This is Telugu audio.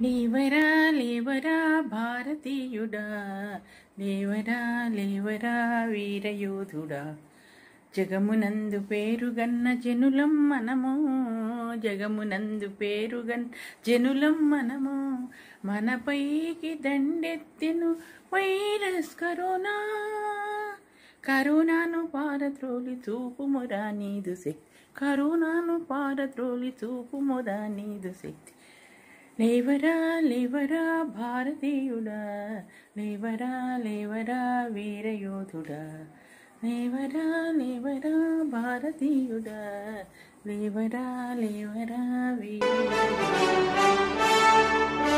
లేవరా లేవరా భారతీయుడా లేవరా లేవరా వీరయోధుడా జగమునందు పేరుగన్న జనులం మనము జగమునందు పేరుగన్ జనులం మనము మనపైకి దండెత్తెను వైరస్ కరోనా కరోనాను పారద్రోలి చూపుమురా నీదు శక్తి కరోనాను పారద్రోలి చూపుమురా నీదు శక్తి లేవరా లేవరా భారతీయుడా లేవరా లేవరా వీరయోధుడా లేవరా లేవరా భారతీయుడా లేవరా లేవరా వీరయోధుడా